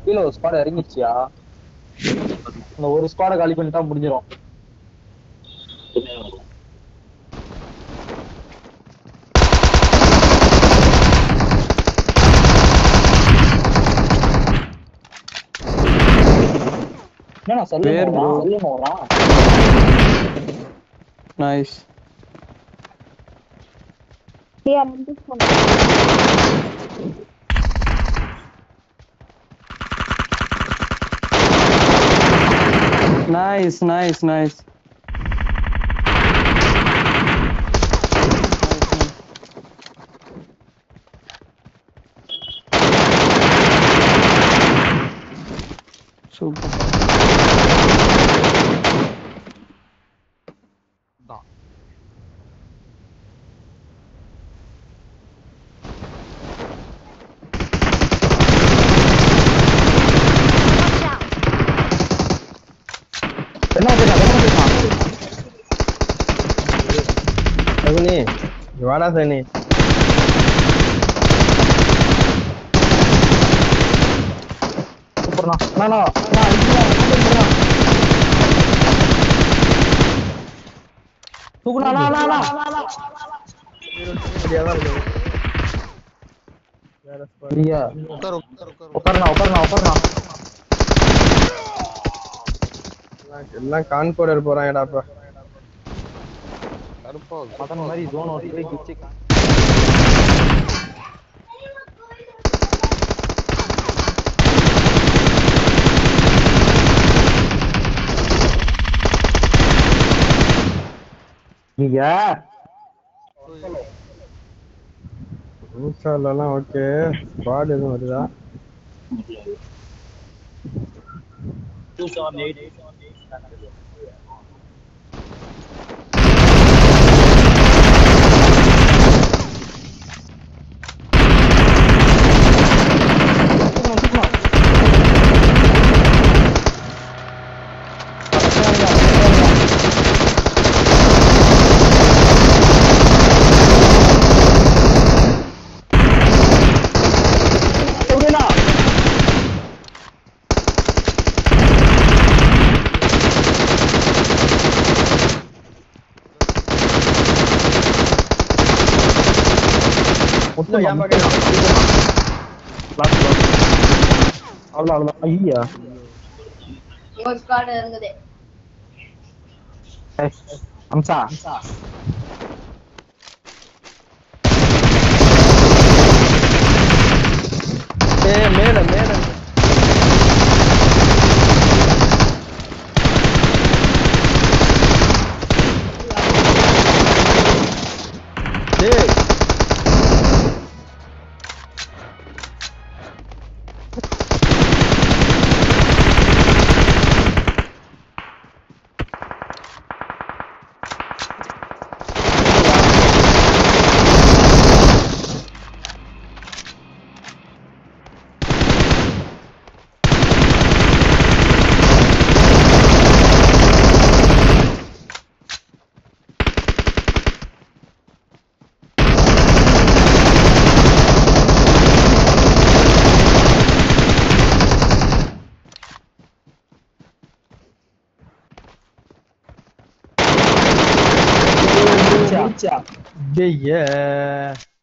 கீழே ஒரு ஸ்குவாட் இறங்கிச்சியா இந்த ஒரு ஸ்குவாட காலி பண்ணிட்டா முடிஞ்சிரும் என்னடா சொல்லு பேர் bro. சொல்லுங்க வரான் nice Yeah, I'm just gonna. Nice nice nice super என்ன பேசுறான் என்ன பேசுறான் சகுனி இங்க வாடா சனி சூப்பர்ண்ணா அண்ணா அண்ணா அடிச்சுடா, அடிச்சுடா. தூக்குண்ணா, அண்ணா, அண்ணா, அண்ணா. சரியாதான் இருக்கு வேற spot. சரியா? உட்காரு உட்காரு உட்காரு உட்காருண்ணா உட்காருண்ணா உட்காருண்ணா எல்லாம் எல்லாம் கான்கோடர் போறாங்கடா இப்ப கருப்பா மதன் மாதிரி ஜோன் ஓட்டி போய் கிச்சு நீங்க இன்ஸ்டால்லாம் ஓகே ஸ்குவாட் எதுவும் வருதா தூக்கணும், தூக்கணும். எப்படிண்ணா? முத்து ஏன் பக்கம் லாஸ்ட் லாஸ்ட் அவ்வளோ அவ்வளோ ஐயா ஒரு ஸ்குவாட் இருந்தது ஏய், அம்சா ஏய் மேல மேல டேய் அம்சா டேய் ஏ